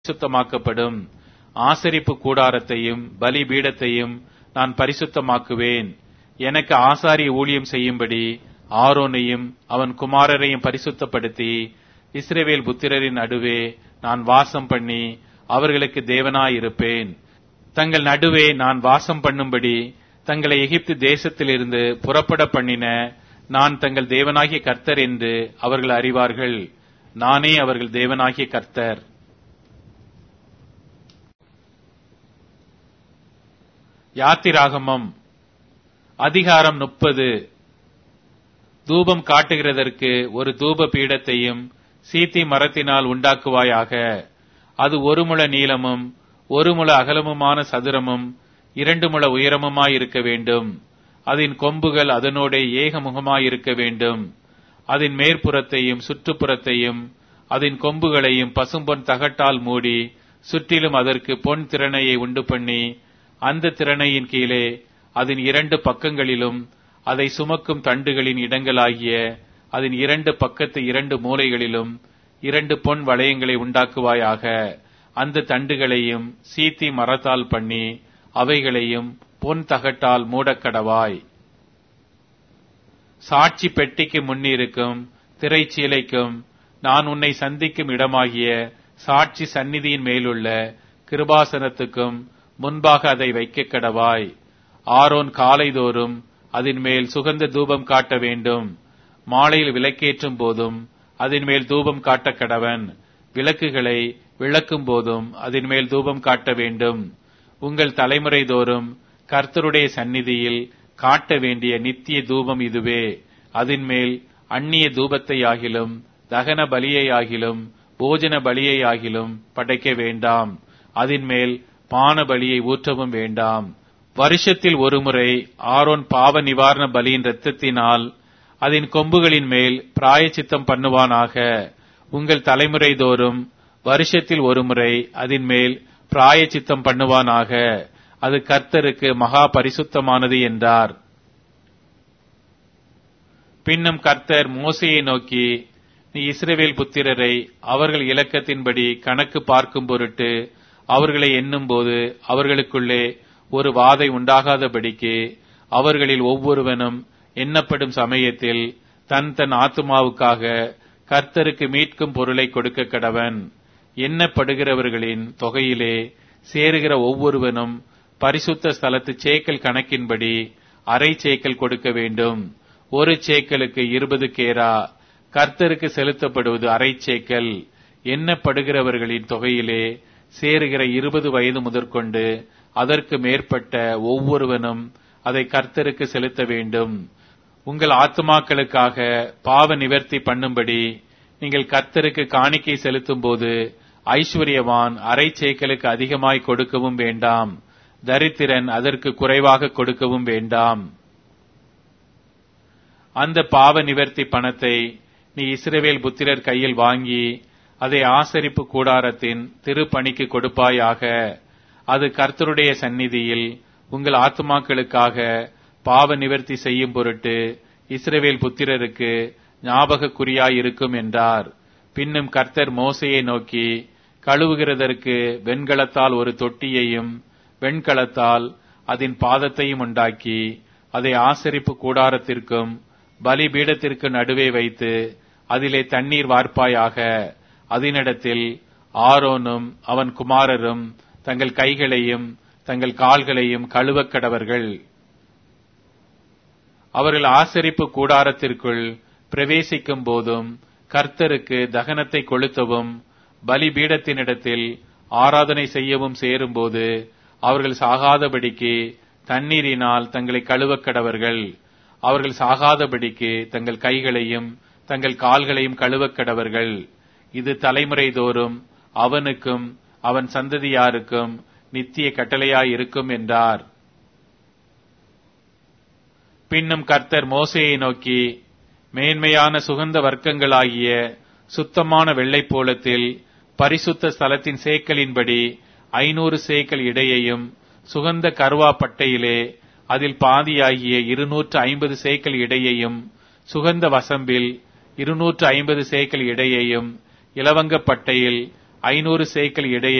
பரிசுத்தமாக்கப்படும் ஆசரிப்பு கூடாரத்தையும் பலி பீடத்தையும் நான் பரிசுத்தமாக்குவேன் எனக்கு ஆசாரிய ஊழியம் செய்யும்படி ஆரோனையும் அவன் குமாரரையும் பரிசுத்தப்படுத்தி இஸ்ரவேல் புத்திரரின் நடுவே நான் வாசம் பண்ணி அவர்களுக்கு தேவனாயிருப்பேன் தங்கள் நடுவே நான் வாசம் பண்ணும்படி தங்களை எகிப்து தேசத்திலிருந்து புறப்பட பண்ணின நான் தங்கள் தேவனாகிய கர்த்தர் என்று அவர்கள் அறிவார்கள் நானே அவர்கள் தேவனாகிய கர்த்தர் யாத்திராகமம் அதிகாரம் முப்பது தூபம் காட்டுகிறதற்கு ஒரு தூப பீடத்தையும் சீத்தி மரத்தினால் உண்டாக்குவாயாக அது ஒரு முழ நீளமும் ஒரு முழ அகலமுமான சதுரமும் இரண்டு முழ உயரமுமாயிருக்க வேண்டும் அதன் கொம்புகள் அதனோட ஏகமுகமாயிருக்க வேண்டும் அதன் மேற்புறத்தையும் சுற்றுப்புறத்தையும் அதன் கொம்புகளையும் பசும்பொன் தகட்டால் மூடி சுற்றிலும் அதற்கு பொன் திறனையை உண்டு பண்ணி அந்த திறனையின் கீழே அதன் இரண்டு பக்கங்களிலும் அதை சுமக்கும் தண்டுகளின் இடங்களாகிய அதன் இரண்டு பக்கத்து இரண்டு மூலைகளிலும் இரண்டு பொன் வளையங்களை உண்டாக்குவாயாக அந்த தண்டுகளையும் சீத்தி மரத்தால் பண்ணி அவைகளையும் பொன் தகட்டால் மூடக்கடவாய் சாட்சி பெட்டிக்கு முன்னிருக்கும் திரைச்சீலைக்கும் நான் உன்னை சந்திக்கும் இடமாகிய சாட்சி சந்நிதியின் மேலுள்ள கிருபாசனத்துக்கும் முன்பாக அதை வைக்க கடவாய் ஆரோன் காலைதோறும் அதன் மேல் சுகந்த தூபம் காட்ட வேண்டும் மாலையில் விளக்கேற்றும் போதும் அதன் மேல் தூபம் காட்ட கடவன் விளக்குகளை விளக்கும் போதும் அதன் மேல் தூபம் காட்ட வேண்டும் உங்கள் தலைமுறை தோறும் கர்த்தருடைய சந்நிதியில் காட்ட வேண்டிய நித்திய தூபம் இதுவே அதன் மேல் அந்நிய தூபத்தை ஆகிலும் தகன பலியை ஆகிலும் போஜன பலியை ஆகிலும் படைக்க வேண்டாம் அதன் மேல் பான பலியை ஊற்றவும் வேண்டாம் வருஷத்தில் ஒருமுறை ஆரோன் பாவ நிவாரண பலியின் இரத்தத்தினால் அதன் கொம்புகளின் மேல் பிராயச்சித்தம் பண்ணுவானாக உங்கள் தலைமுறை தோறும் வருஷத்தில் ஒருமுறை அதன் மேல் பிராயச்சித்தம் பண்ணுவானாக அது கர்த்தருக்கு மகா பரிசுத்தமானது என்றார் பின்னும் கர்த்தர் மோசையை நோக்கி நீ இஸ்ரவேல் புத்திரரை அவர்கள் இலக்கத்தின்படி கணக்கு பார்க்கும் பொருட்டு அவர்களை எண்ணும்போது அவர்களுக்குள்ளே ஒரு வாதை உண்டாகாதபடிக்கு அவர்களில் ஒவ்வொருவனும் எண்ணப்படும் சமயத்தில் தன் தன் ஆத்மாவுக்காக கர்த்தருக்கு மீட்கும் பொருளை கொடுக்க கடவன் எண்ணப்படுகிறவர்களின் தொகையிலே சேருகிற ஒவ்வொருவனும் பரிசுத்த ஸ்தலத்து சேக்கல் கணக்கின்படி அரை சேக்கல் கொடுக்க வேண்டும் ஒரு சேக்கலுக்கு இருபது கேரா கர்த்தருக்கு செலுத்தப்படுவது அரை சேக்கல் எண்ணப்படுகிறவர்களின் தொகையிலே சேருகிற இருபது வயது முதற்கொண்டு அதற்கு மேற்பட்ட ஒவ்வொருவனும் அதை கர்த்தருக்கு செலுத்த வேண்டும் உங்கள் ஆத்மாக்களுக்காக பாவ நிவர்த்தி பண்ணும்படி நீங்கள் கர்த்தருக்கு காணிக்கை செலுத்தும் போது ஐஸ்வர்யவான் அரை சேக்கலுக்கு அதிகமாய் கொடுக்கவும் வேண்டாம் தரித்திரன் அதற்கு குறைவாக கொடுக்கவும் வேண்டாம் அந்த பாவ நிவர்த்தி பணத்தை நீ இஸ்ரவேல் புத்திரர் கையில் வாங்கி அதை ஆசரிப்பு கூடாரத்தின் திருப்பணிக்கு கொடுப்பாயாக அது கர்த்தருடைய சந்நிதியில் உங்கள் ஆத்மாக்களுக்காக பாவ நிவர்த்தி செய்யும் பொருட்டு இஸ்ரவேல் புத்திரருக்கு ஞாபக இருக்கும் என்றார் பின்னும் கர்த்தர் மோசையை நோக்கி கழுவுகிறதற்கு வெண்கலத்தால் ஒரு தொட்டியையும் வெண்கலத்தால் அதன் பாதத்தையும் உண்டாக்கி அதை ஆசரிப்பு கூடாரத்திற்கும் பலிபீடத்திற்கு நடுவே வைத்து அதிலே தண்ணீர் வார்ப்பாயாக அதனிடத்தில் ஆரோனும் அவன் குமாரரும் தங்கள் கைகளையும் தங்கள் கால்களையும் கழுவக் கடவர்கள் அவர்கள் ஆசரிப்பு கூடாரத்திற்குள் பிரவேசிக்கும் போதும் கர்த்தருக்கு தகனத்தை கொளுத்தவும் பலிபீடத்தினிடத்தில் ஆராதனை செய்யவும் சேரும்போது அவர்கள் சாகாதபடிக்கு தண்ணீரினால் தங்களை கழுவக் கடவர்கள் அவர்கள் சாகாதபடிக்கு தங்கள் கைகளையும் தங்கள் கால்களையும் கழுவக் கடவர்கள் இது தலைமுறை தோறும் அவனுக்கும் அவன் சந்ததியாருக்கும் நித்திய கட்டளையாயிருக்கும் என்றார் பின்னும் கர்த்தர் மோசையை நோக்கி மேன்மையான சுகந்த வர்க்கங்களாகிய சுத்தமான வெள்ளைப்போலத்தில் பரிசுத்த ஸ்தலத்தின் சேக்கலின்படி ஐநூறு சேக்கல் இடையையும் சுகந்த கருவா பட்டையிலே அதில் பாதியாகிய இருநூற்று ஐம்பது சேக்கல் இடையையும் சுகந்த வசம்பில் இருநூற்று ஐம்பது சேக்கல் இடையையும் இலவங்கப்பட்டையில் ஐநூறு சேக்கல் இடையே